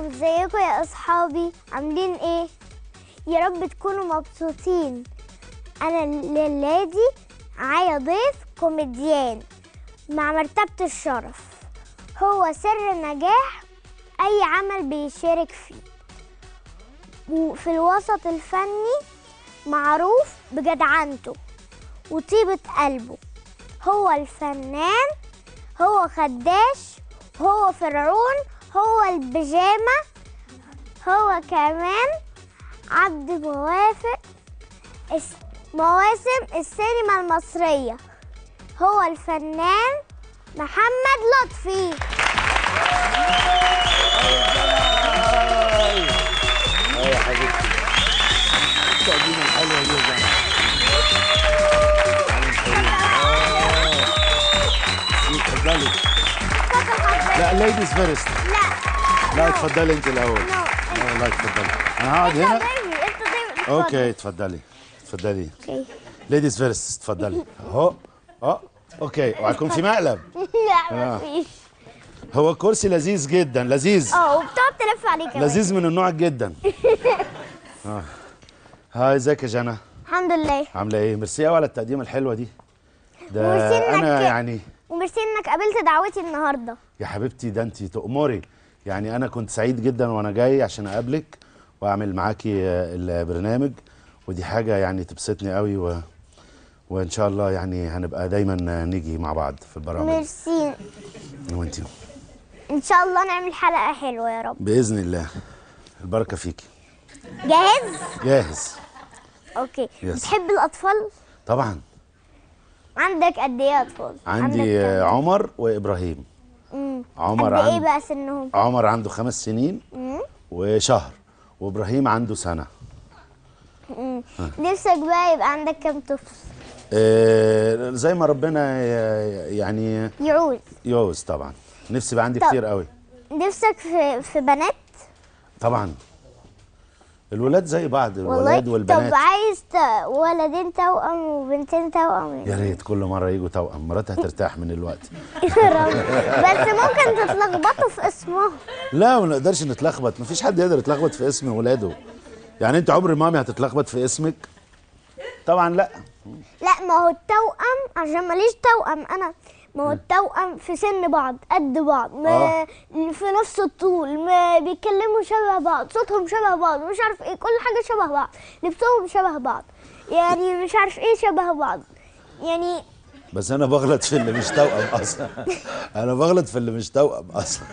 ازيكم يا اصحابي عاملين ايه يا رب تكونوا مبسوطين انا الليله دي معايا ضيف كوميديان مع مرتبة الشرف هو سر نجاح اي عمل بيشارك فيه وفي الوسط الفني معروف بجدعنته وطيبة قلبه هو الفنان هو خداش هو فرعون هو البيجامة هو كمان عبد موافق اس- مواسم السينما المصرية هو الفنان محمد لطفي اه يا حبيبتي التقديمة الحلوة دي يا جماعة اتفضلي اتفضل حضرتك لا ليديز فيرست لا لا اتفضلي انت الاول نو لا لا اتفضلي انا هقعد انت هنا ضيفي انت ضيفي اتفضل. اوكي اتفضلي اتفضلي اوكي ليديز فيرست اتفضلي اهو اه اوكي وهيكون في مقلب لا مفيش هو كرسي لذيذ جدا لذيذ اه وبتقعد تلف عليه كمان لذيذ من النوع جدا اه هاي ازيك يا جنى الحمد لله عامله ايه ميرسي قوي على التقديمه الحلوه دي ده ميرسي إنك- انا يعني وميرسي انك قابلت دعوتي النهارده يا حبيبتي ده انت تؤمري يعني انا كنت سعيد جدا وانا جاي عشان اقابلك واعمل معاكي آه، البرنامج ودي حاجه يعني تبسطني قوي و... وان شاء الله يعني هنبقى دايما نيجي مع بعض في البرامج ميرسي وانت ان شاء الله نعمل حلقه حلوه يا رب باذن الله البركه فيكي جاهز جاهز اوكي يس. بتحب الاطفال طبعا عندك قد ايه اطفال عندي آه، عندك عمر وابراهيم كام؟ عمر قد ايه عند... بقى سنهم عمر عنده خمس سنين مم. وشهر وابراهيم عنده سنه مم. نفسك بقى يبقى عندك كام طفل آه، زي ما ربنا ي- يعني يعوز يوز طبعا نفسي يبقى عندي طب. كتير قوي نفسك في في بنات طبعا الولاد زي بعض والله الولاد والبنات طب عايز ت- ولدين توأم وبنتين توأم يا ريت كل مره يجوا توأم مراتي هترتاح من الوقت بس ممكن تتلخبطوا في اسمهم لا ما نقدرش نتلخبط مفيش حد يقدر يتلخبط في اسم ولاده يعني انت عمر مامي هتتلخبط في اسمك طبعا لا لا ما هو التوأم عشان ماليش توأم انا ما هو التوأم في سن بعض قد بعض ما آه. في نفس الطول ما بيتكلموا شبه بعض صوتهم شبه بعض مش عارف ايه كل حاجة شبه بعض لبسهم شبه بعض يعني مش عارف ايه شبه بعض يعني بس انا بغلط في اللي مش توأم اصلا انا بغلط في اللي مش توأم اصلا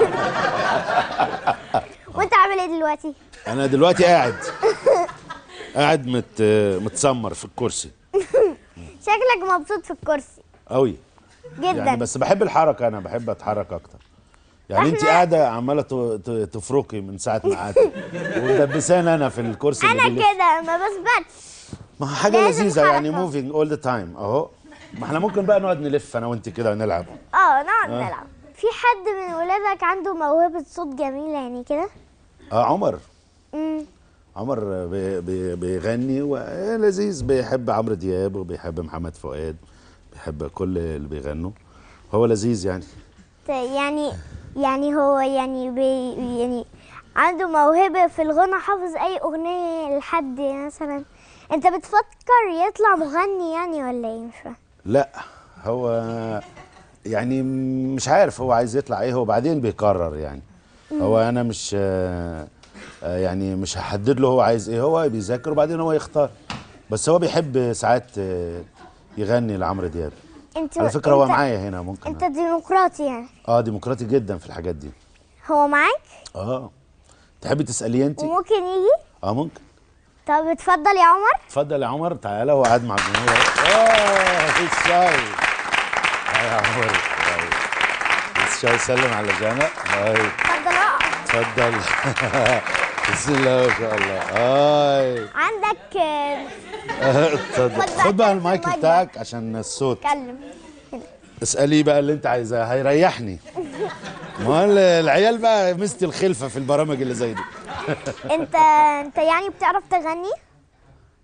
وانت عامل ايه دلوقتي انا دلوقتي قاعد قاعد مت متسمر في الكرسي شكلك مبسوط في الكرسي قوي جدا يعني بس بحب الحركه انا بحب اتحرك اكتر يعني انت إحنا- قاعده عماله ت- ت- تفركي من ساعه ما قعدتي ومدبساني انا في الكرسي اللي انا بيلف. كده ما بثبتش ما هو حاجه لازم لذيذه يعني حركة. موفينج اول ذا تايم اهو ما احنا ممكن بقى نقعد نلف انا وانت كده ونلعب اه نقعد نلعب في حد من ولادك عنده موهبة صوت جميلة يعني كده اه عمر امم عمر بي بي بيغني ولذيذ بيحب عمرو دياب وبيحب محمد فؤاد بيحب كل اللي بيغنوا هو لذيذ يعني يعني يعني هو يعني بي يعني عنده موهبة في الغنى حافظ أي أغنية لحد مثلا أنت بتفكر يطلع مغني يعني ولا إيه مش فاهم لا هو يعني مش عارف هو عايز يطلع ايه هو بعدين بيقرر يعني هو انا مش آه، آه، يعني مش هحدد له هو عايز ايه هو بيذاكر وبعدين هو يختار بس هو بيحب ساعات آه، يغني لعمرو دياب أنت على فكره هو أنت- معايا هنا ممكن أنت ديمقراطي يعني اه ديمقراطي جدا في الحاجات دي هو معاك اه تحبي تساليه انت وممكن يجي اه ممكن طب اتفضل يا عمر اتفضل يا عمر تعالى هو قاعد مع الجمهور اه الشاي هاي يا عمر هاي. الشاي سلم على جنى هاي اتفضل اقعد اتفضل بسم الله ما شاء الله هاي عندك آه، اتفضل خد بقى خد بقى كلم المايك المايك بتاعك عشان الصوت اتكلم اساليه بقى اللي انت عايزاه هيريحني ما هو العيال بقى مست الخلفه في البرامج اللي زي دي انت انت يعني بتعرف تغني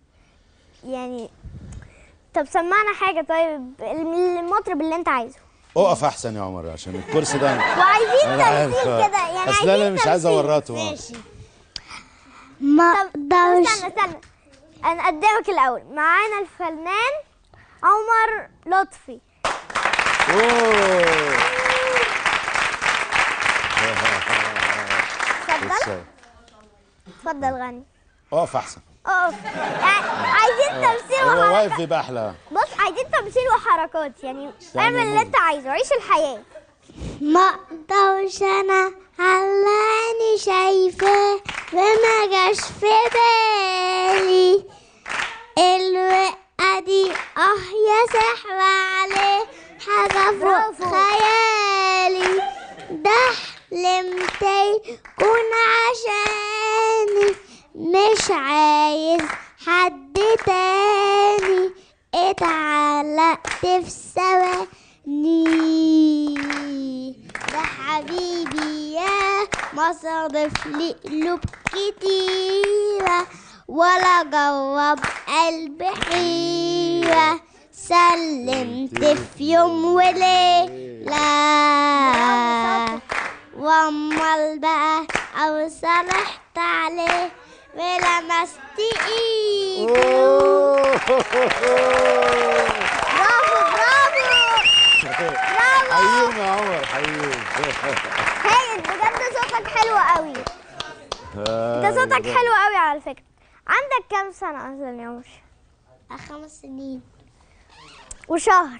يعني طب سمعنا حاجة طيب الم- المطرب اللي انت عايزه اقف احسن يا عمر عشان الكرسي ده وعايزين أنا عارف. تمثيل كده يعني اصل انا عايزين مش عايز تمثيل. اورطه ماشي ما طب طب اقدرش استنى استنى انا قدامك الاول معانا الفنان عمر لطفي اوه اتفضل اتفضل. اتفضل غني اقف احسن اقف يعني عايزين تمثيل هو وحركات واقف يبقى احلى بص عايزين تمثيل وحركات يعني اعمل اللي ممكن. انت عايزه عيش الحياه ما اقدرش انا علاني شايفاه وما جاش في بالي الوقعة دي اه يا سحر عليه حاجة فوق برافو. خيالي ده حلمت يكون عشاني مش عايز حد تاني اتعلقت في ثواني ده حبيبي يا ما صادف لي قلوب كتيرة ولا جرب قلب حيرة سلمت في يوم وليلة وامال بقى او صلحت عليه ولمست ايده برافو برافو حييهم يا عمر حييهم هايل بجد صوتك حلو قوي انت صوتك حلو قوي على فكره عندك كام سنه اصلا يا عمر خمس سنين وشهر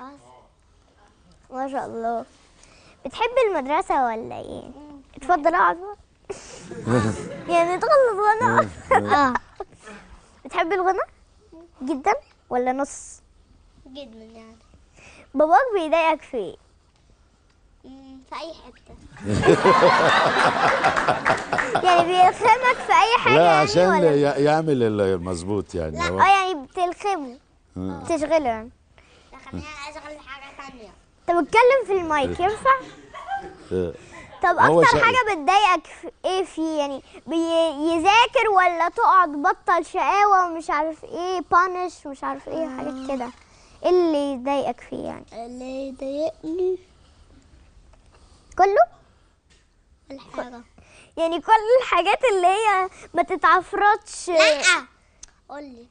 ما شاء الله بتحب المدرسه ولا ايه اتفضل اقعد بقى. يعني تغلط وانا اه بتحب الغنى جدا ولا نص جدا يعني باباك بيضايقك في ايه مم، في اي حته يعني بيلخمك في اي حاجه لا يعني عشان ولا ي- يعمل المظبوط يعني هو اه يعني بتلخمه تشغله يعني ده خليني اشغل حاجه تانية طب اتكلم في المايك ينفع آه. طب هو اكتر شقي. حاجه بتضايقك في ايه فيه يعني بيذاكر ولا تقعد بطل شقاوه ومش عارف ايه بانش مش عارف ايه حاجات كده ايه اللي يضايقك فيه يعني اللي يضايقني كله الحاجه آه. يعني كل الحاجات اللي هي ما تتعفرطش لا قول لي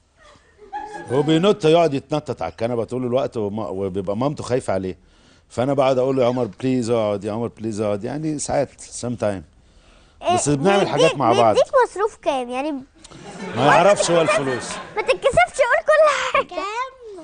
هو بينط يقعد يتنطط على الكنبه طول الوقت وما- وبيبقى مامته خايفه عليه فانا بقعد اقول له يا عمر بليز اقعد يا عمر بليز اقعد يعني ساعات سام تايم بس إيه، بنعمل حاجات بيديك- مع بعض بيديك مصروف كام يعني ما يعرفش هو الفلوس ما تتكسفش قول كل حاجه كام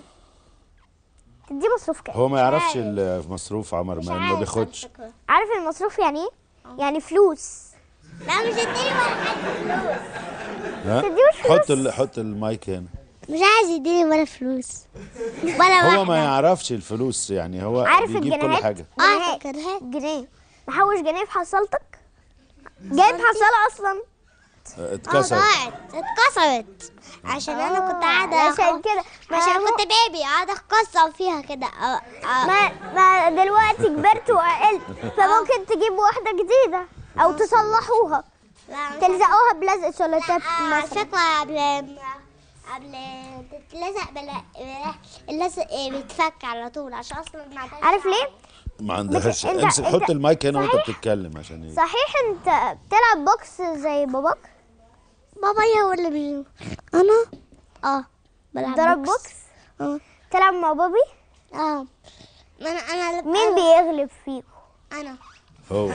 تدي مصروف كام هو ما يعرفش المصروف عمر ما, ما بياخدش عارف المصروف يعني ايه يعني فلوس لا مش هديني ولا حاجه فلوس ها تديهوش فلوس؟ حط ال... حط المايك هنا مش عايز يديني ولا فلوس ولا هو ما واحدة. يعرفش الفلوس يعني هو عارف بيجيب كل الجنيهات حاجه اه جنيه فاكرها جنيه محوش جنيه في حصالتك جايب حصاله اصلا آه، اه اتكسر ضاعت اتكسرت عشان انا كنت قاعده عشان كده ما عشان هو- كنت بيبي قاعده اتكسر فيها كده اه اه ما ما دلوقتي كبرت وعقلت فممكن تجيب واحده جديده او تصلحوها لا مش تلزقوها بلزق سولوتيب آه، على مثلا فكرة قبل قبل تتلزق بلا اللزق بيتفك على طول عشان اصلا ما عندهاش عارف ليه ما عندهاش أنت- امسك أنت- حط المايك هنا وانت صحيح؟ بتتكلم عشان ايه صحيح انت بتلعب بوكس زي باباك بابايا ولا مين انا اه بلعب ضرب بوكس اه تلعب مع بابي اه ما انا انا اللي مين بيغلب فيكم انا هو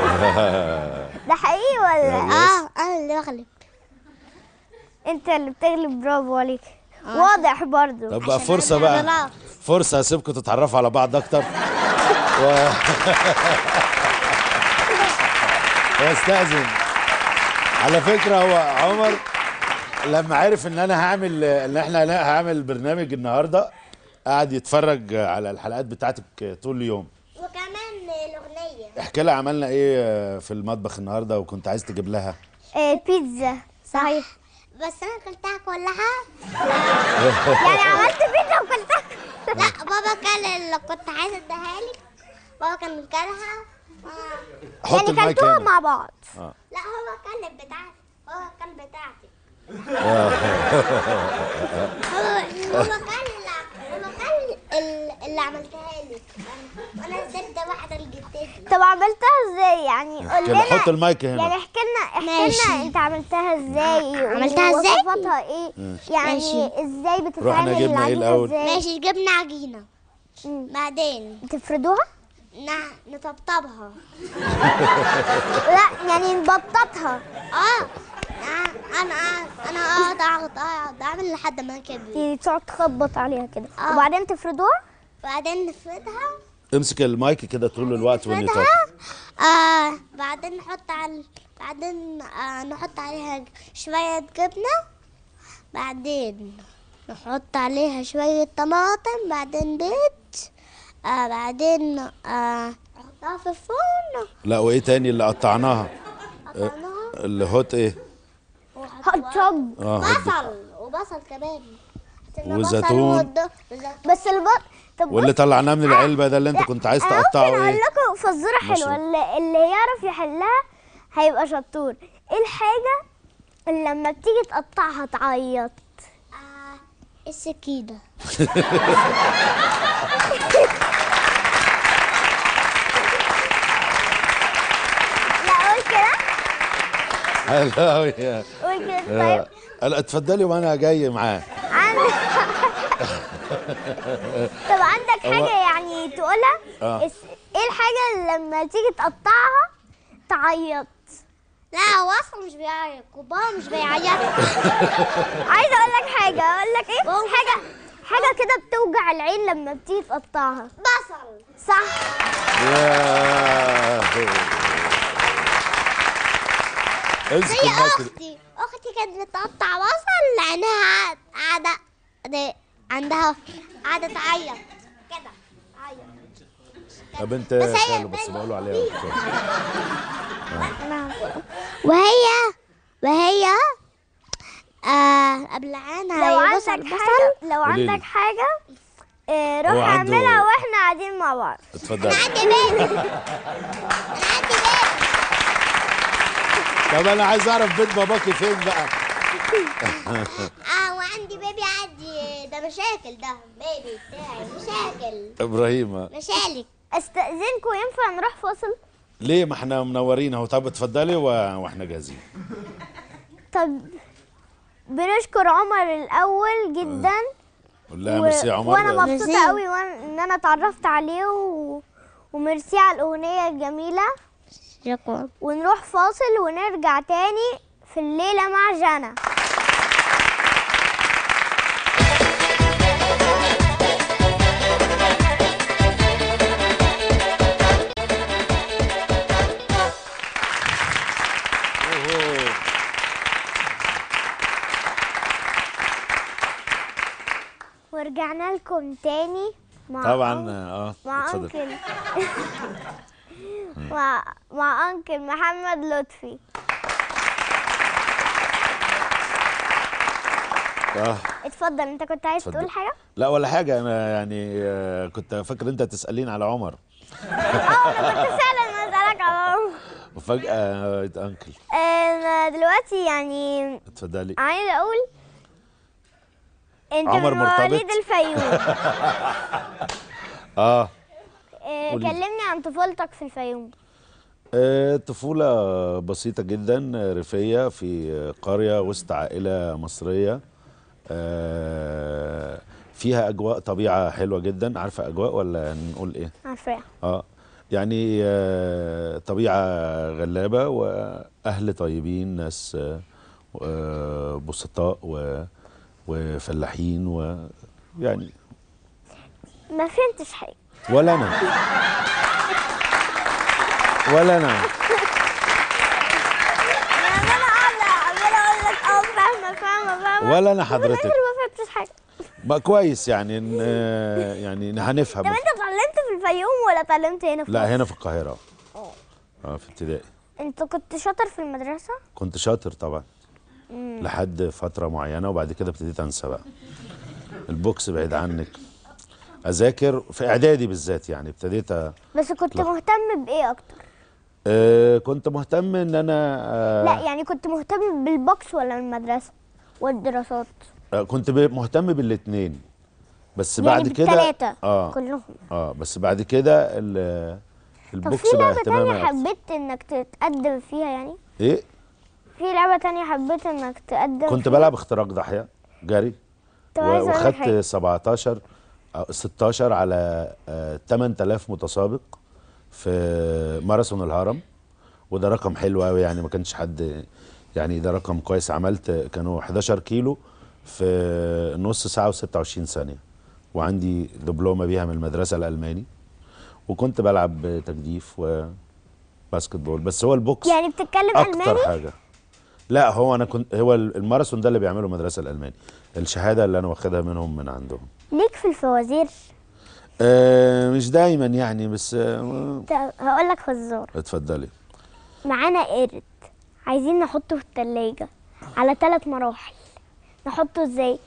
ده حقيقي ولا اه انا اللي بغلب انت اللي بتغلب برافو عليك واضح برضو طب بقى عشان فرصه أنا بقى بلعب. فرصه اسيبكم تتعرفوا على بعض اكتر و... واستاذن على فكره هو عمر لما عرف ان انا هعمل ان احنا هعمل برنامج النهارده قعد يتفرج على الحلقات بتاعتك طول اليوم وكمان الاغنيه احكي لها عملنا ايه في المطبخ النهارده وكنت عايز تجيب لها آه بيتزا صحيح بس انا كلتها كلها يعني عملت بيتزا وكلتها لا بابا كان اللي كنت عايزه اديها لي بابا كان كلها وأنا- حط يعني المايك كلتوها هنا مع بعض لا هو كان بتاعتي هو كان بتاعتي هو هو كان ال- هو كان ال- اللي عملتها لك وانا سد واحده لجدتي طب عملتها ازاي يعني قول كده لنا حط المايك هنا يعني احكي لنا احكي ماشي. لنا انت عملتها ازاي عملتها ازاي؟ ووصفاتها ايه يعني ماشي. ازاي رحنا بتتعمل جبنا ايه العجينة الأول؟ ازاي ماشي جبنا عجينه مم. بعدين تفردوها ن- نطبطبها لا يعني نبططها اه انا انا اقعد اقعد اقعد اعمل لحد ما كبر يعني تقعد تخبط عليها كده آه. وبعدين تفردوها بعدين نفردها امسك المايك كده طول الوقت واللي نفردها طاق آه بعدين نحط على بعدين آه نحط عليها شوية جبنة بعدين نحط عليها شوية طماطم بعدين بيض آه بعدين آه نحطها في الفرن لا وايه تاني اللي قطعناها قطعناها اللي هوت ايه هوت دوج اه هوت دوج. بصل وبصل كمان حطينا بصل وزيتون. وود- وزيتون. بس البط طب واللي بص- طلعناه من العلبه ده اللي انت لا، كنت عايز أنا تقطعه ممكن اقول ايه لكم فزوره ماشي. حلوه اللي, اللي يعرف يحلها هيبقى شطور ايه الحاجه اللي لما بتيجي تقطعها تعيط آه السكينة لا قول كده حلو أوي يا- قول كده طيب آه، لا اتفضلي وانا جاي معاه عندك طب عندك حاجه يعني تقولها آه. اس- ايه الحاجه اللي لما تيجي تقطعها تعيط لا هو اصلا مش بيعيط وبابا مش بيعيط عايزه اقول لك حاجه اقول لك ايه حاجه حاجه كده بتوجع العين لما بتيجي تقطعها بصل صح يا امسك زي المايك اختي اختي كانت بتقطع بصل لانها قاعده قاعده عندها قاعده تعيط كده تعيط طب انت بس هي خاله بس بقولوا عليها وبتاع. وهي وهي آه قبلعانها لو هي عندك بصل حاجه بصل لو قوليلي. عندك حاجه اه هو روح عنده- اعملها واحنا قاعدين مع بعض اتفضل انا عندي بيبي انا عندي بيبي طب انا عايز اعرف بيت باباكي فين بقى اه وعندي بيبي عندي ده مشاكل ده بيبي بتاعي مشاكل ابراهيم مشالك استاذنكم ينفع نروح فاصل ليه ما احنا منورين اهو طب اتفضلي و... واحنا جاهزين طب بنشكر عمر الاول جدا قول لها ميرسي يا عمر وانا مبسوطه ميرسي. قوي وأنا- ان انا اتعرفت عليه و... وميرسي على الاغنيه الجميله شكرا ونروح فاصل ونرجع تاني في الليله مع جانا أوه. ورجعنا لكم تاني مع طبعا أنكل- اه مع اتفضل انكل مع مع انكل محمد لطفي اه اتفضل انت كنت عايز اتفضل. تقول حاجه لا ولا حاجه انا يعني آه، كنت فاكر انت تسالين على عمر اه انا كنت فعلا اسالك على وفجاه آه، انكل انا دلوقتي يعني اتفضلي عايزه اقول انت عمر من مرتبط؟ مواليد الفيوم اه آه، قولي. كلمني عن طفولتك في الفيوم آه، طفولة بسيطة جدا آه، ريفية في آه، قرية وسط عائلة مصرية آه، فيها أجواء طبيعة حلوة جدا عارفة أجواء ولا نقول إيه؟ عارفاه اه يعني آه، طبيعة غلابة وأهل طيبين ناس آه، آه، بسطاء و- وفلاحين ويعني ما فهمتش حاجه ولا أنا ولا أنا يعني انا قاعده عماله اقول لك اه فاهمه فاهمه فاهمه ولا أنا وفي الآخر حضرتك ما فهمتش حاجه ما كويس يعني إن- آه، يعني هنفهم طب انت اتعلمت في الفيوم ولا اتعلمت هنا في لا مصر؟ هنا في القاهرة اه في ابتدائي انت كنت شاطر في المدرسه كنت شاطر طبعا لحد فترة معينة وبعد كده ابتديت انسى بقى البوكس بعيد عنك اذاكر في اعدادي بالذات يعني ابتديت أ... بس كنت لا. مهتم بايه اكتر آه كنت مهتم ان انا آه لا يعني كنت مهتم بالبوكس ولا المدرسه والدراسات آه كنت ب- مهتم بالاتنين بس يعني بعد كده بالتلاتة اه كلهم اه بس بعد كده ال- طب البوكس في بقى لعبة تانية اهتمامي أكتر. حبيت انك تتقدم فيها يعني ايه في لعبة تانية حبيت انك تقدم كنت فيها؟ بلعب اختراق ضاحيه جري طب و- عايزة أقول لك وخدت حاجة. 17 أو 16 على آه، 8000 متسابق في ماراثون الهرم وده رقم حلو قوي يعني ما كانش حد يعني ده رقم كويس عملت كانوا 11 كيلو في نص ساعه و26 ثانيه وعندي دبلومه بيها من المدرسه الالماني وكنت بلعب تجديف وباسكت بول بس هو البوكس يعني بتتكلم اكتر الماني حاجه لا هو انا كنت هو الماراثون ده اللي بيعمله المدرسه الالماني الشهاده اللي انا واخدها منهم من عندهم ليك في الفوازير آه مش دايما يعني بس آه طب هقول لك فزار اتفضلي معانا قرد عايزين نحطه في التلاجة على ثلاث مراحل نحطه ازاي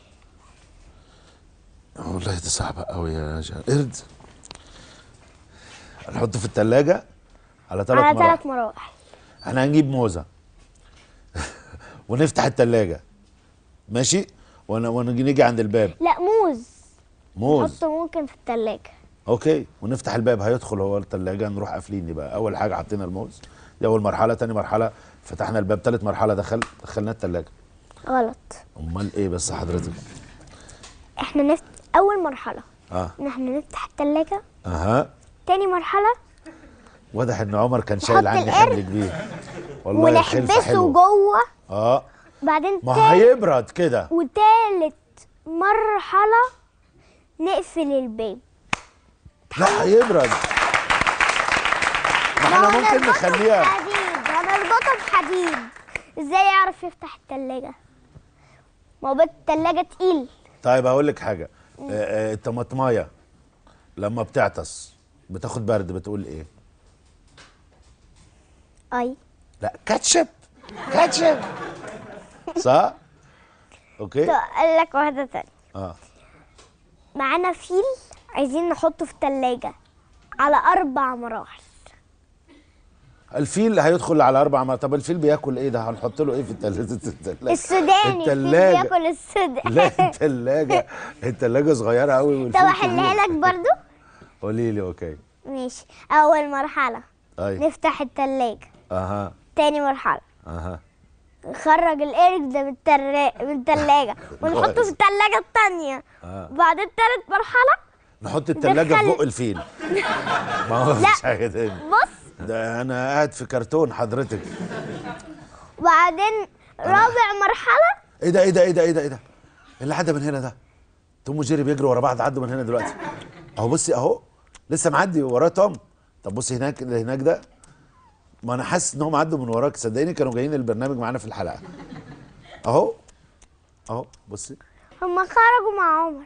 والله دي صعبه قوي يا جا قرد نحطه في الثلاجه على ثلاث على مراحل ثلاث مراحل احنا هنجيب موزه ونفتح الثلاجه ماشي وانا ونجي نيجي عند الباب لا موز موز نحطه ممكن في التلاجة اوكي ونفتح الباب هيدخل هو الثلاجه نروح قافلين بقى اول حاجه حطينا الموز دي اول مرحله تاني مرحله فتحنا الباب تالت مرحله دخل دخلنا الثلاجه غلط امال ايه بس حضرتك احنا نفت... اول مرحلة اه ان احنا نفتح التلاجة اها تاني مرحلة واضح ان عمر كان شايل نحط عني القرد حمل كبير والله الخلفه ونحبسه حلوه جوه اه بعدين ما تالت هيبرد كده وتالت مرحلة نقفل الباب لا هيبرد ما احنا ما هو ممكن نربطه نخليها بحديد هنربطه بحديد ازاي يعرف يفتح التلاجة ما هو بيت التلاجة تقيل طيب هقول لك حاجه آه، آه، الطماطمايه لما بتعطس بتاخد برد بتقول ايه اي لا كاتشب كاتشب صح اوكي طب اقول لك واحدة تانية اه معانا فيل عايزين نحطه في التلاجة على أربع مراحل الفيل هيدخل على اربع مرات طب الفيل بياكل ايه ده هنحط له ايه في الثلاجه السوداني الفيل التلاجة. بياكل السوداني لا الثلاجه الثلاجه صغيره قوي طب احلها لك برضو قولي لي اوكي ماشي أول مرحلة اي نفتح التلاجة اها تاني مرحلة اها نخرج القرد ده من الترا... من التلاجة ونحطه في التلاجة التانية آه. بعدين تالت مرحلة نحط الثلاجه في دخل- بق الفيل ما هو لا. مش حاجه تاني بص ده انا قاعد في كرتون حضرتك وبعدين رابع مرحلة ايه ده ايه ده ايه ده ايه ده ايه ده اللي عدى من هنا ده توم وجيري بيجروا ورا بعض عدوا من هنا دلوقتي اهو بصي اهو لسه معدي وراه توم طب بصي هناك اللي هناك ده ما انا حاسس ان هم عدوا من وراك صدقيني كانوا جايين البرنامج معانا في الحلقه اهو اهو بصي هما خرجوا مع عمر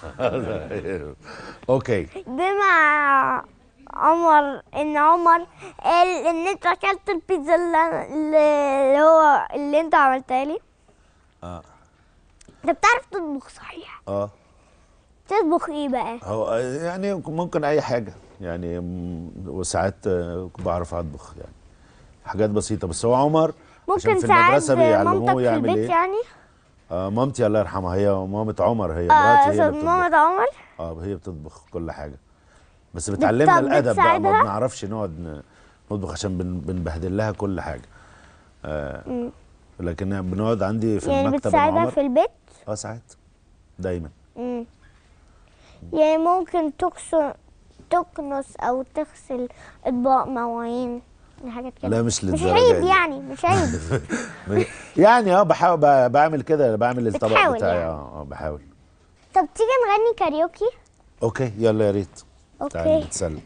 اوكي بما عمر ان عمر قال ان انت اكلت البيتزا اللي, اللي هو اللي انت عملتها لي اه انت بتعرف تطبخ صحيح اه تطبخ ايه بقى هو يعني ممكن اي حاجه يعني م- وساعات آه، بعرف اطبخ يعني حاجات بسيطه بس هو عمر عشان ممكن في ساعات المدرسه بيعلموه مامتك في يعمل البيت ايه يعني آه مامتي الله يرحمها هي مامة عمر هي اه مراتي هي صوت اللي بتطبخ مامة عمر اه هي بتطبخ كل حاجه بس بتعلمنا طب الادب بقى ما بتساعدها؟ بنعرفش نقعد ن- نطبخ عشان بن بنبهدل لها كل حاجه آه لكن بنقعد عندي في يعني المكتب مع بتساعدها عمر في البيت اه ساعات دايما مم. يعني ممكن تكسر تكنس او تغسل اطباق مواعين حاجات كده لا مش مش للدرجه عيب دي. يعني مش عيب يعني اه بحاول ب- بعمل كده بعمل الطبق بتحاول بتاعي يعني. اه اه بحاول طب تيجي نغني كاريوكي اوكي يلا يا ريت تعالي اوكي نتسلى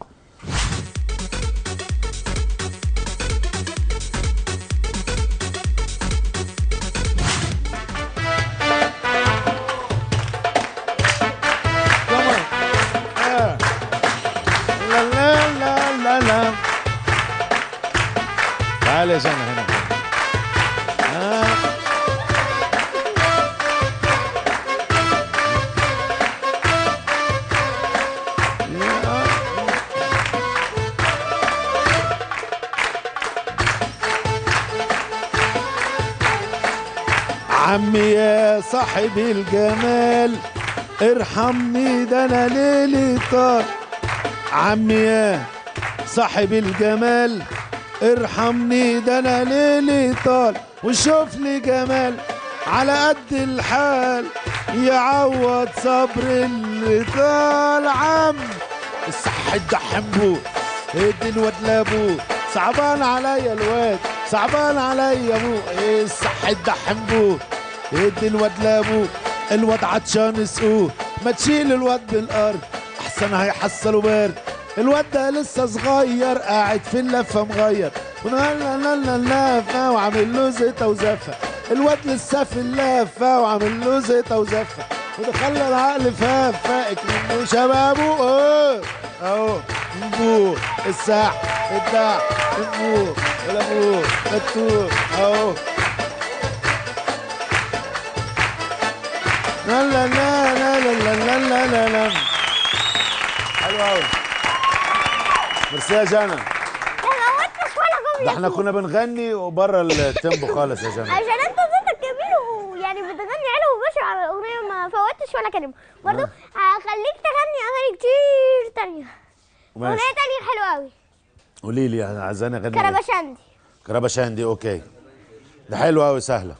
لا لا لا لا لا تعالي يا جنى هنا آه. عمي يا صاحب الجمال ارحمني ده انا ليلي طال عمي يا صاحب الجمال ارحمني ده انا ليلي طال وشوف لي جمال على قد الحال يعوض صبر اللي طال عم الصح الدحمبو ادي الواد لابوه صعبان عليا الواد صعبان عليا ابوه ايه الصح الدحمبو ادي الواد لابوه الواد عطشان سقوه ما تشيل الواد بالارض احسن هيحصلوا برد الواد ده لسه صغير قاعد في اللفه مغير لا لا لا لا لافه وعامل له زيطه وزفه الواد لسه في اللفه وعامل له زيطه وزفه وده خلى العقل فاهم فائك منه شبابه اه اهو نبوه الساح الدع نبوه الابوه التوه اهو لا لا لا لا لا لا لا لا لا حلو قوي ميرسي يا جنى ما موتش ولا جمله ده احنا كنا بنغني وبره التيمبو خالص يا جنى عشان انت صوتك جميل ويعني بتغني حلو وبشر على الاغنيه ما فوتش ولا كلمه برضه هخليك تغني اغاني كتير تانية اغنيه ماشي تانية حلوه قوي قولي لي انا عايزاني اغني إيه؟ كربشاندي كربشاندي اوكي ده حلو قوي سهله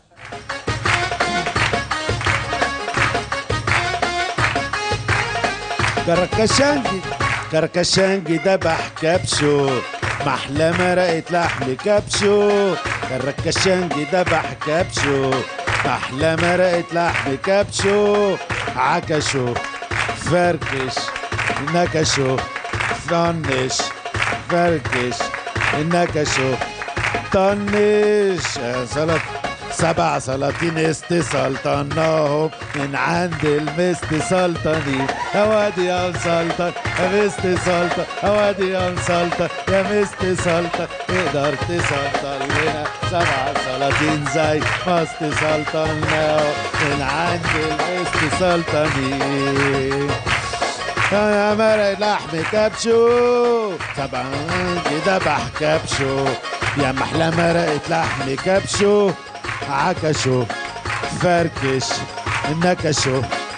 كركشانجي كركشانجي دبح كبشو محلى مرقة لحم كبشو كركشانجي دبح كبشو محلى مرقة لحم كبشو عكشو فركش نكشو طنش فركش نكشو طنش سلط سبع سلاطين است سلطناهم من عند المست سلطنين يا وادي يا سلطن يا مست سلطن يا وادي يا سلطن يا مست سلطن تقدر تسلطن لنا سبع سلاطين زي مست سلطناهم من عند المست سلطنين يا مرق لحم كبشو طبعا كده بح كبشو يا محلى مرقة لحم كبشو عكشو فركش نكشو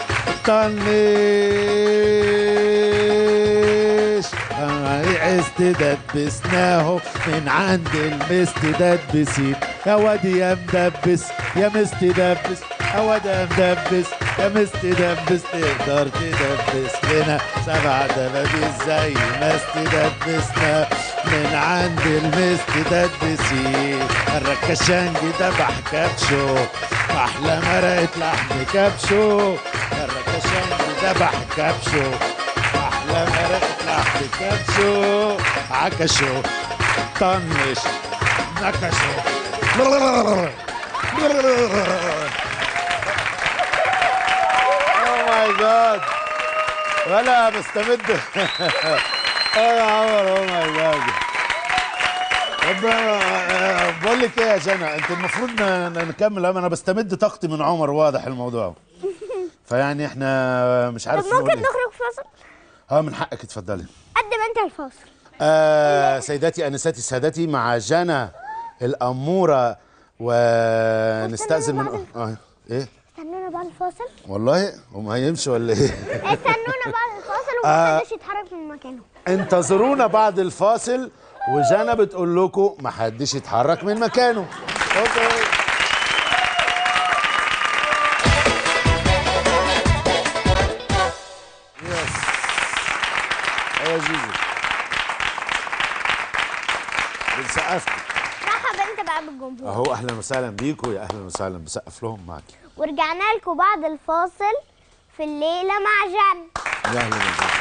طنش عزت دبسناه من عند المست دبسين يا وادي يا مدبس يا مست دبس يا واد يا مدبس يا مست دبس تقدر تدبس لنا سبع دبابيس زي ما استدبسنا من عند المست دبسين الركشانجي دبح كبشو احلى مرقة لحم كبشو الركشانجي دبح كبشو احلى مرقة لحم كبشو عكشو طنش نكشو اوه ماي جاد ولا بستمد اه يا عمر اوه ماي جاد ربنا بقول لك ايه يا جنى انت المفروض ن- ن- نكمل انا بستمد طاقتي من عمر واضح الموضوع فيعني احنا مش طب عارف ممكن نقول ايه نخرج فاصل اه من حقك اتفضلي قدم انت الفاصل آه سيداتي انساتي سادتي مع جنى الاموره ونستاذن من اه ايه استنونا بعد الفاصل والله هم هيمشي ولا ايه استنونا بعد الفاصل آه. ومحدش يتحرك من مكانه انتظرونا بعد الفاصل وجانا بتقول لكم ما حدش يتحرك من مكانه اوكي يس ايوه جيجي بنسقف مرحبا انت بقى بالجمهور اهو اهلا وسهلا بيكم يا اهلا وسهلا بسقف لهم معاكي ورجعنا لكم بعد الفاصل في الليله مع جن يا اهلا وسهلا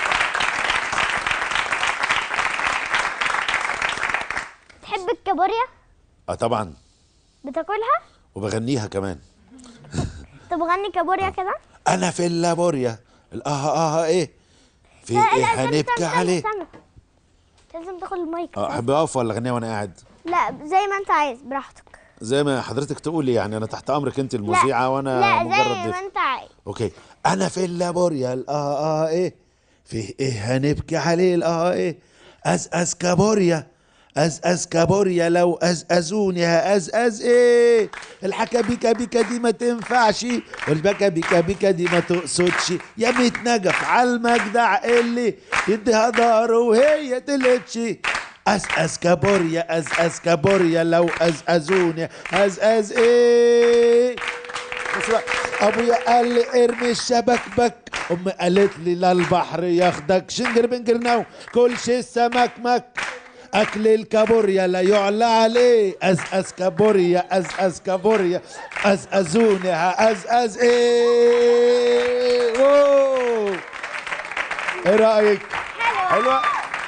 تحب الكابوريا اه طبعا بتاكلها وبغنيها كمان طب غني كابوريا كده انا في اللابوريا الاه اه ايه في لا، ايه لا، استنى، هنبكي استنى، عليه استنى استنى. لازم تاخد المايك اه احب اقف ولا اغنيها وانا قاعد لا زي ما انت عايز براحتك زي ما حضرتك تقولي يعني انا تحت امرك انت المذيعه وانا لا مجرد زي ضيف. ما انت عايز اوكي انا في اللابوريا الاه اه ايه في ايه هنبكي عليه الاه ايه اس اس كابوريا أزأز كابوريا لو أزأزوني هأزأز إيه الحكا بيكا بيكا دي ما تنفعش والبكا بيكا بيكا دي ما تقصدش يا ميت نجف على المجدع اللي يديها ظهر وهي تلتش أزأز كابوريا أزأز كابوريا لو أزأزوني أزأز إيه بص بقى ابويا قال لي ارمي الشبك بك امي قالت لي لا البحر ياخدك شنجر بنجر نو كل شيء سمك مك اكل الكابوريا لا يعلى عليه از از كابوريا از از كابوريا از ازوني از از ايه أوه. ايه رايك حلوه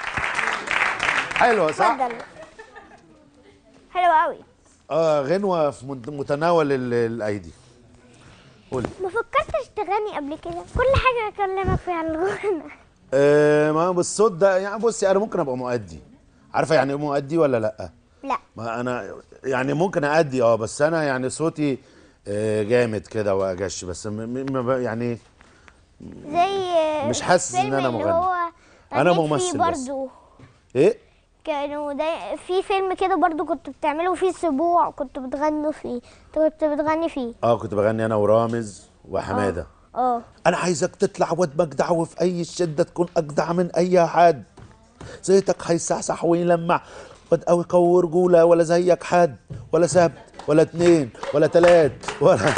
حلوه صح اتفضل حلو قوي اه غنوه في مت- متناول ال- الايدي قولي ما فكرتش تغني قبل كده كل حاجه اكلمك فيها عن الغنى آه ما بالصوت ده يعني بصي انا ممكن ابقى مؤدي عارفه يعني ايه مؤدي ولا لا لا ما انا يعني ممكن اادي اه بس انا يعني صوتي آه جامد كده واجش بس م م م- يعني زي مش حاسس إن الفيلم أنا اللي مغني. هو أنا غنيت ممثل فيه بس. برضو ايه كانوا دا في فيلم كده برضو كنت بتعملوا فيه سبوع كنت بتغنوا فيه كنت بتغني فيه اه كنت بغني انا ورامز وحماده اه انا عايزك تطلع واد مجدع وفي اي شده تكون اجدع من اي حد زيتك هيصحصح ويلمع واد قوي قوي رجوله ولا زيك حد ولا سبت ولا اتنين ولا تلات ولا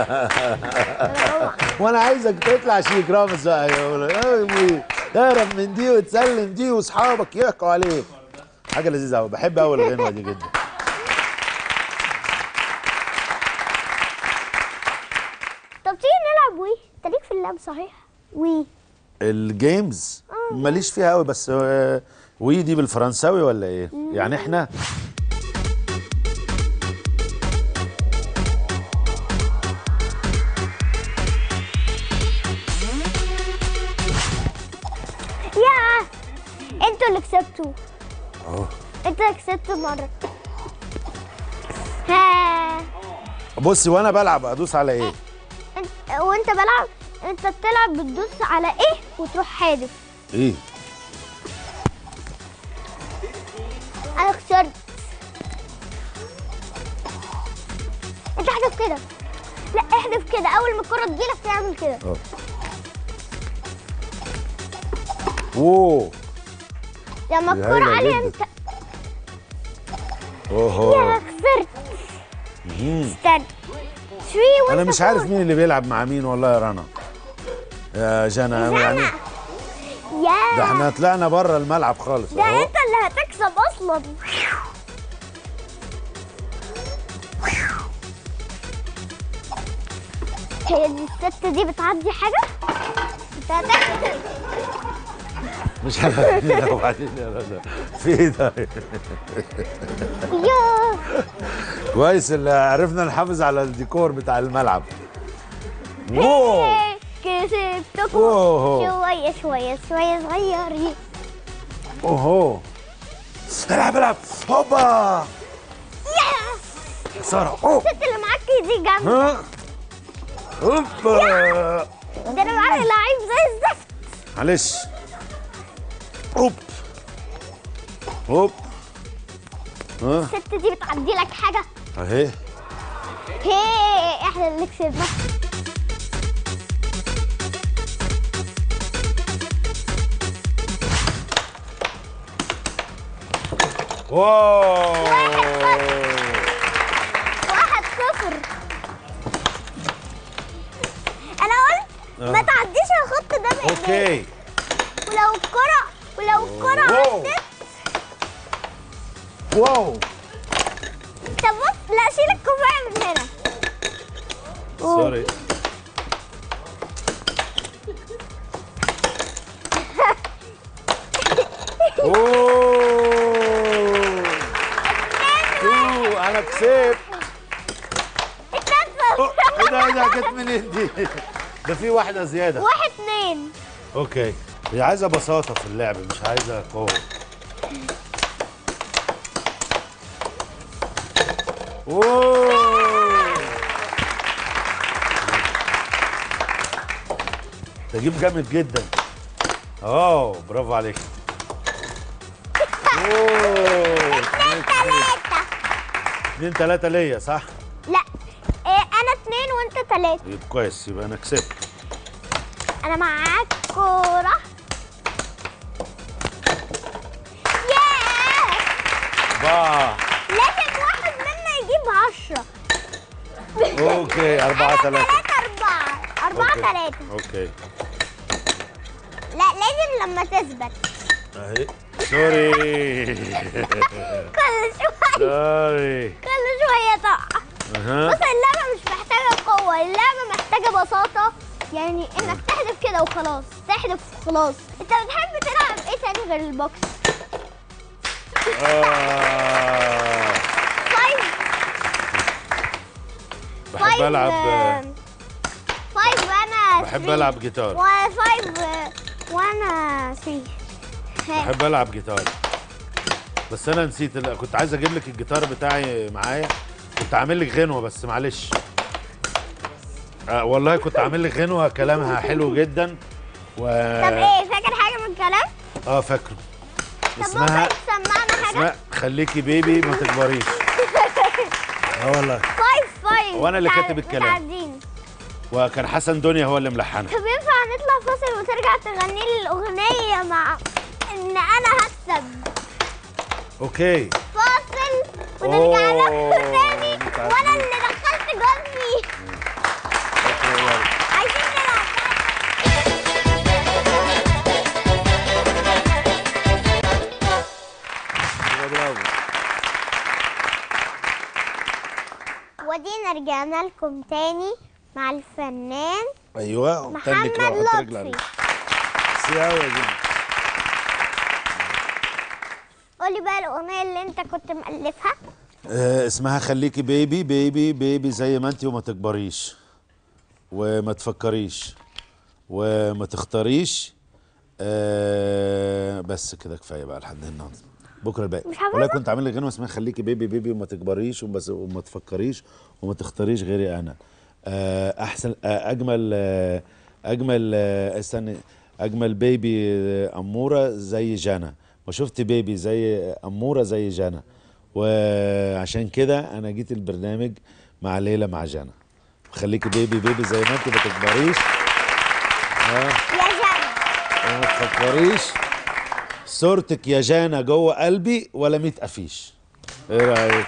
وانا عايزك تطلع شيك رامز بقى يقول تهرب من دي وتسلم دي واصحابك يحكوا عليك حاجه لذيذه قوي بحب قوي الغنوه دي جدا طب تيجي نلعب وي انت ليك في اللعب صحيح وي الجيمز ماليش فيها قوي بس آه، وي دي بالفرنساوي ولا ايه يعني احنا يا انتوا اللي كسبتوا اهو انت اللي كسبت مره ها بصي وانا بلعب ادوس على ايه انت وانت بلعب انت بتلعب بتدوس على ايه وتروح حادف ايه انا خسرت انت احذف كده لا احذف كده اول ما الكره تجيلك تعمل كده اه اوه لما دي الكره هايلة عاليه جدا. انت يا اوه خسرت مم. استنى شوي وانت انا مش عارف فوق. مين اللي بيلعب مع مين والله يا رنا يا جنى يعني يا ده احنا طلعنا بره الملعب خالص ده اهو انت اللي هتكسب اصلا هي دي الست دي بتعدي حاجة؟ انت هتكسب مش عارف وبعدين يا رنا في ايه ده يا كويس اللي عرفنا نحافظ على الديكور بتاع الملعب واو كسبتكم أوه. شوية شوية شوية صغيرين اوهو العب العب هوبا يا سارة اوه الست اللي معاك دي جامدة ها هوبا ده انا معايا لعيب زي الزفت معلش هوب هوب ها الست دي بتعدي لك حاجة اهي هي احنا اللي كسبنا واو واحد صفر انا قلت ما آه. تعديش الخط ده بايديك اوكي ولو الكرة ولو الكرة واو. عدت واو طب بص لا شيل الكوباية من هنا سوري اوه اوه انا كسبت اتنين أوه، صفر ايه ده ايه ده جت منين دي ده في واحده زياده واحد اتنين اوكي هي عايزه بساطه في اللعب مش عايزه قوه اوه تجيب جامد جدا اه برافو عليك اوه اتنين تلاتة ليا صح؟ لا إيه انا اتنين وانت تلاتة يبقى كويس يبقى انا كسبت انا معاك كورة ياه باه لازم واحد منا يجيب عشرة اوكي أربعة أنا تلاتة تلاتة أربعة أربعة أوكي. تلاتة اوكي لا لازم لما تثبت اهي سوري كل شوية سوري كل شوية تقع اها بص اللعبة مش محتاجة قوة اللعبة محتاجة بساطة يعني انك تحذف كده وخلاص تحذف وخلاص انت بتحب تلعب ايه تاني غير البوكس؟ آه. فايف بحب العب فايف وانا بحب three. العب جيتار وفايف وانا 3 بحب العب جيتار بس انا نسيت ال- كنت عايز اجيب لك الجيتار بتاعي معايا كنت عامل لك غنوه بس معلش آه والله كنت عامل لك غنوه كلامها حلو جدا و طب ايه فاكر حاجة من الكلام؟ اه فاكره طب اسمها ممكن تسمعنا حاجة؟ اسمها خليكي بيبي ما تكبريش اه والله فايف فايف وأنا اللي متع- كاتب الكلام. متعدين. وكان حسن دنيا هو اللي ملحنها طب ينفع نطلع فاصل وترجع تغني لي الأغنية مع إن أنا هكسب اوكي فاصل ونرجع أوه، ناخد تاني متعدين. وأنا اللي دخلت جوزي اوكي يلا. عايزين نلعب برافو ودينا رجعنا لكم تاني مع الفنان ايوه محمد تنك لو حط رجل عليك. لطفي سي أوي يا جيمي. قولي بقى الأغنية اللي أنت كنت مألفها آه، اسمها خليكي بيبي بيبي بيبي زي ما انت وما تكبريش وما تفكريش وما تختاريش آه بس كده كفايه بقى لحد النهارده بكره الباقي مش حافظها؟ والله كنت عامل لك غنوه اسمها خليكي بيبي بيبي وما تكبريش وبس وما تفكريش وما تختاريش غيري انا آه احسن آه اجمل آه اجمل آه استني اجمل بيبي آه، اموره زي جانا وشفت بيبي زي اموره زي جانا وعشان كده انا جيت البرنامج مع ليلى مع جانا خليكي بيبي بيبي زي ما انت ما تكبريش اه يا جنى وما تفكريش صورتك يا جانا جوه قلبي ولا ميت قفيش ايه رايك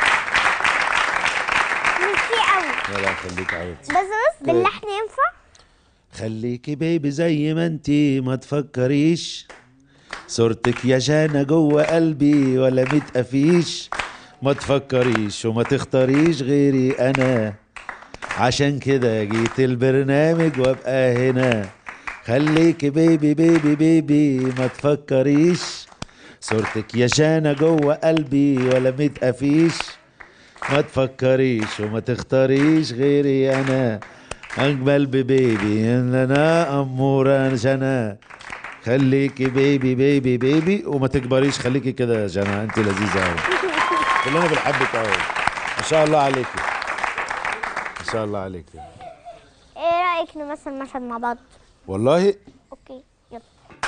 ميرسي قوي يلا خليك عيط بس بس باللحن ينفع خليكي بيبي زي ما انتي ما تفكريش صورتك يا جانا جوه قلبي ولا ميت قفيش ما تفكريش وما تختاريش غيري انا عشان كده جيت البرنامج وابقى هنا خليكي بيبي بيبي بيبي ما تفكريش صورتك يا جانا جوه قلبي ولا ميت قفيش ما تفكريش وما تختاريش غيري انا اجمل ببيبي ان انا اموره جنى خليكي بيبي بيبي بيبي وما تكبريش خليكي كده يا جنى انت لذيذه قوي كلنا بنحبك قوي ما شاء الله عليكي ما شاء الله عليكي ايه رأيك نمثل مشهد مع بعض والله اوكي يلا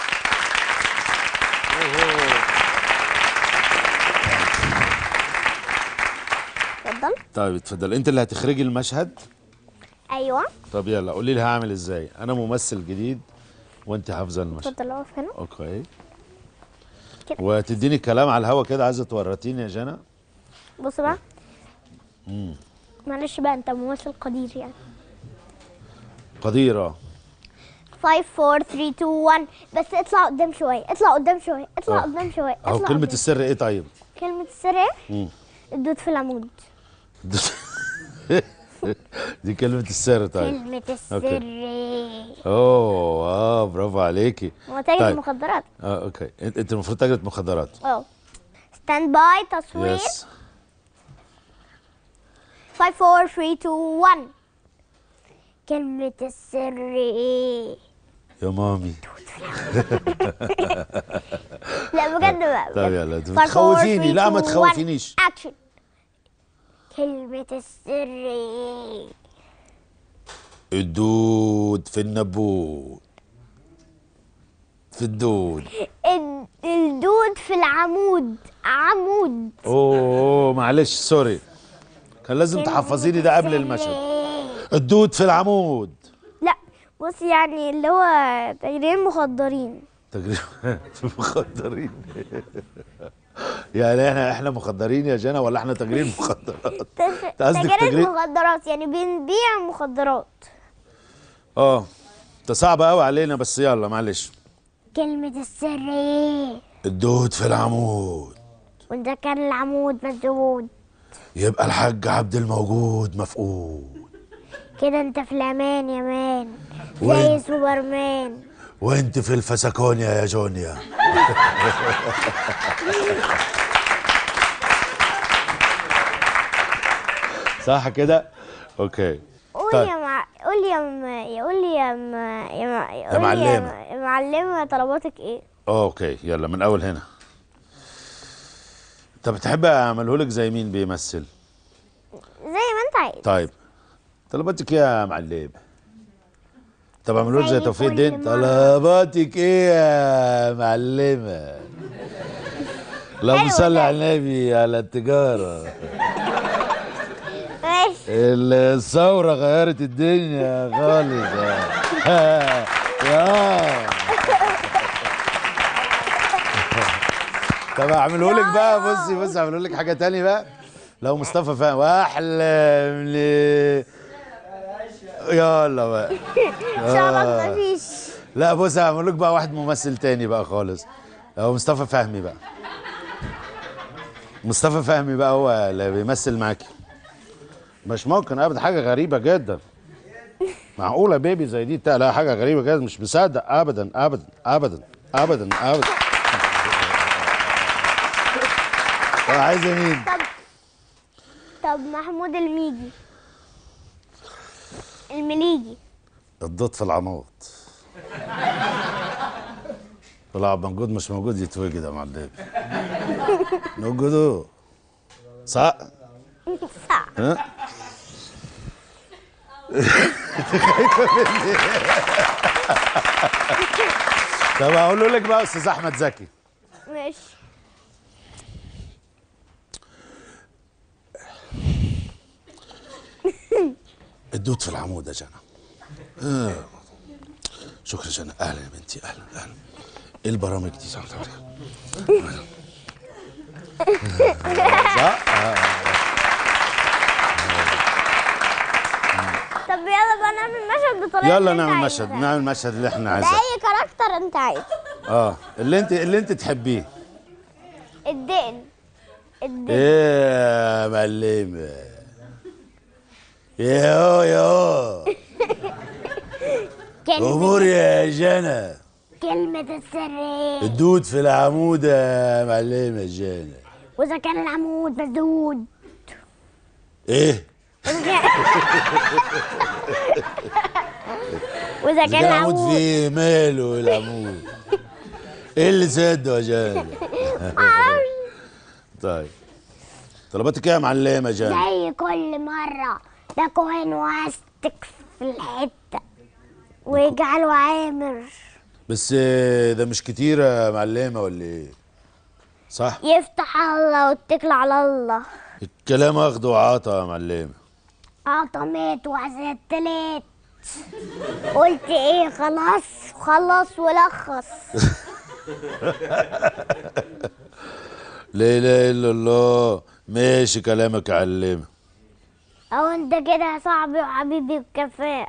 اتفضل طيب اتفضل انت اللي هتخرجي المشهد ايوه طب يلا قولي لي هعمل ازاي انا ممثل جديد وانت حافظه المشهد اتفضل اقف هنا اوكي كده. وتديني الكلام على الهوا كده عايزه تورطيني يا جنى بص بقى معلش بقى انت ممثل قدير يعني قديره 5 4 3 2 1 بس اطلع قدام شويه اطلع قدام شويه اطلع اه. قدام شويه اهو اطلع كلمه قدام. السر ايه طيب كلمة السر ايه؟ مم. الدود في العمود دي كلمه السر طيب كلمة السر اوكي. ايه؟ اوه اه برافو عليكي وتاجر طيب. المخدرات اه اوكي انت انت المفروض تاجرة مخدرات اه ستاند باي تصوير يس 5 4 3 2 1 كلمة السر ايه؟ يا مامي لا بجد بقى طيب بجد. يلا، Five, four, تخوفيني. three, لا، ما two, one. تخوفينيش. Action. كلمة السر ايه؟ الدود في النبوت في الدود ال- الدود في العمود عمود اوه معلش سوري كان لازم كلمة تحفظي لي ده قبل المشهد الدود في العمود لا بص يعني اللي هو تجريين مخدرين تجربة في المخدرين يعني احنا احنا مخدرين يا جنى ولا احنا تجريد مخدرات تج- قصدك تجارب تجريد؟ مخدرات يعني بنبيع مخدرات اه ده صعب قوي علينا بس يلا معلش كلمة السر ايه الدود في العمود وده كان العمود مسدود يبقى الحاج عبد الموجود مفقود كده انت في الامان يا مان زي وين؟ سوبرمان وانت في الفسكونيا يا جونيا صح كده اوكي قول طيب. يا مع... قول يا م... قول يا م... يا, مع... قول معلمة. يا معلمة طلباتك ايه اوكي يلا من اول هنا انت بتحب اعمله لك زي مين بيمثل زي ما انت عايز طيب طلباتك ايه يا معلم طب اعمله لك زي زي توفيق كل الدين مرة. طلباتك ايه يا معلمه اللهم حلو صل ده. على النبي على التجاره ماشي الثوره غيرت الدنيا خالص آه. يا طب اعمله لك بقى بصي بصي اعمله لك حاجه تانية بقى لو مصطفى فاهم واحلم لي يلا بقى ان شاء الله مفيش لا بص هعمل لك بقى واحد ممثل تاني بقى خالص هو مصطفى فهمي بقى مصطفى فهمي بقى هو اللي بيمثل معاكي مش ممكن ابدا حاجه غريبه جدا معقوله بيبي زي دي لا حاجه غريبه جدا مش مصدق ابدا ابدا ابدا ابدا ابدا طب عايزه مين طب محمود الميجي المليجي الضد في العناط طلع موجود مش موجود يتوجد يا معلم نوجده صح صح ها طب هقول لك بقى استاذ احمد زكي ماشي الدود في العمود يا جنى آه. شكرا جنى اهلا يا بنتي اهلا اهلا ايه البرامج دي صح صح طب يلا بقى نعمل مشهد بطريقة يلا اللي انت نعمل عايزها. مشهد نعمل المشهد اللي احنا عايزاه بأي كاركتر انت عايزه اه اللي انت اللي انت تحبيه الدقن الدقن ايه يا معلمة ياهو ياهو كلمة امور يا جنى كلمة السر ايه الدود في العمود يا معلمة جنى وإذا كان العمود مسدود ايه وإذا كان وإذا إذا كان كان العمود العمود فيه ماله العمود ايه اللي سده يا جنى طيب طلباتك ايه يا معلمة جنى زي كل مرة ده كوين واستك في الحتة ويجعله عامر بس آه، ده مش كتير يا معلمة ولا ايه صح يفتح الله واتكل على الله الكلام اخده وعطا يا معلمة عطمت وعزتلت قلت ايه خلاص خلص ولخص لا اله الا الله ماشي كلامك يا علمة او انت كده يا صاحبي وحبيبي بكفاء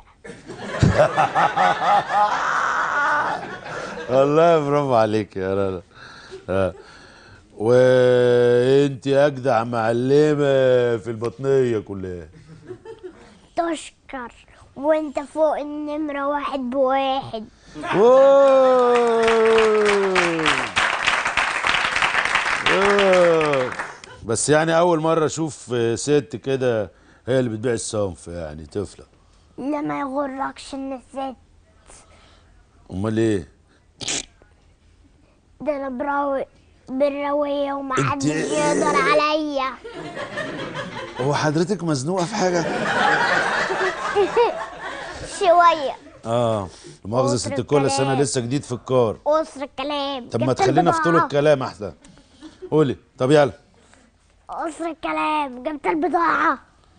والله برافو عليك يا رنا آه. وانت اجدع معلمة في البطنية كلها تشكر وانت فوق النمرة واحد بواحد أوه. أوه. بس يعني اول مرة اشوف ست كده هي اللي بتبيع الصنف يعني طفلة لا ما يغركش ان الست امال ايه ده انا براوي بالروية انت- ومحدش يقدر عليا هو حضرتك مزنوقة في حاجة شوية اه مؤاخذة قصر ست الكل أصل انا الكلام. لسه جديد في الكار قصر الكلام طب ما جبت تخلينا في طول البضاعة. الكلام احسن قولي طب يلا قصر الكلام جبت البضاعة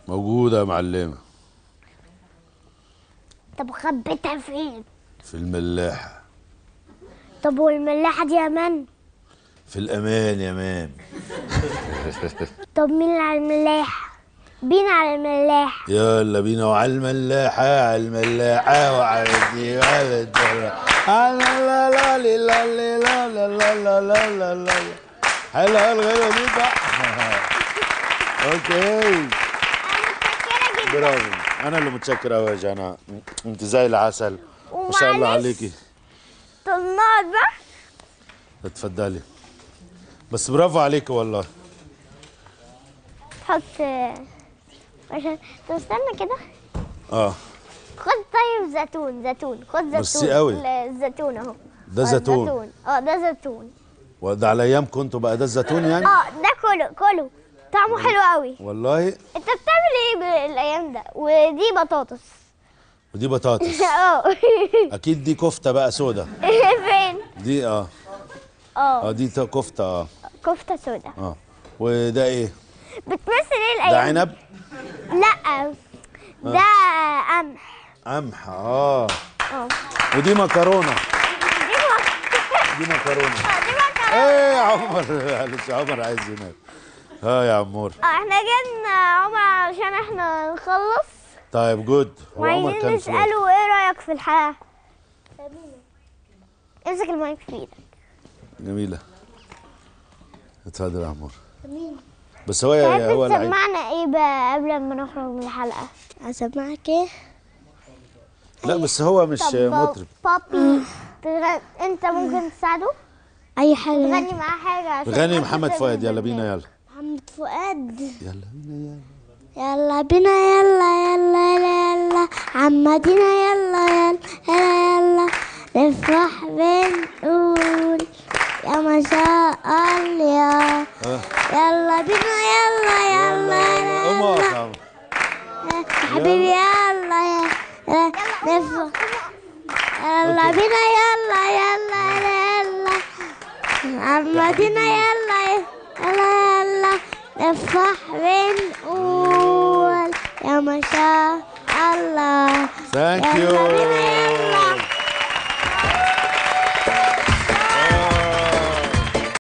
موجودة يا معلمة طب خبيتها فين في الملاحة طب والملاحة دي يا من في الأمان يا مان طب مين اللي على الملاحة بينا على الملاحة يلا بينا وعلى الملاحة على الملاحة وعلى الدي وعلى الدرة لا لا لا لا لا لا لا لا لا لا لا لا حلوة الغنى دي بقى اوكي برافو انا اللي متشكر قوي يا جانا انت زي العسل ما شاء الله ومعلش. عليكي طب نقعد بقى اتفضلي بس برافو عليكي والله تحط عشان طب استنى كده اه خد طيب زيتون زيتون خد زيتون ميرسي قوي. لا، الزيتون اهو ده آه، زيتون اه ده زيتون وده على ايامكم انتوا بقى ده الزيتون يعني اه ده كله كله طعمه حلو قوي والله انت بتعمل ايه بالايام ده ودي بطاطس ودي بطاطس اه اكيد دي كفته بقى سودا فين دي اه اه اه دي تا- كفته اه كفته سودا اه وده ايه بتمثل ايه ده الايام عنب لا ده قمح قمح اه اه ودي مكرونه دي مك- دي مكرونه دي مكرونه ايه يا عمر معلش يا عمر عايز ينام ها يا عمور اه احنا جبنا عمر علشان احنا نخلص طيب جود هو عمر وعايزين كان في الوقت. نسأله ايه رأيك في الحلقة امسك المايك في ايدك جميله اتفضل يا عمور بس هو هو تحب لعيب تسمعنا ايه بقى قبل ما نخرج من الحلقة اسمعك ايه لا بس هو مش طب مطرب بابي تغ... انت ممكن تساعده اي حاجه تغني معاه حاجة عشان غني ما محمد تنسى فؤاد يلا الناس. بينا يلا محمد فؤاد يلا بينا يلا يلا بينا يلا يلا يلا عمدينا يلا يلا يلا يلا نفرح بنقول يا ما شاء الله اه يلا بينا يلا يلا قوم اقف يا يلا عمر. حبيبي يلا يلا نفرح يلا بينا يلا يلا يلا عمدينا يلا يلا يلا نفرح بنقول يا ما شاء الله ثانك يلا يو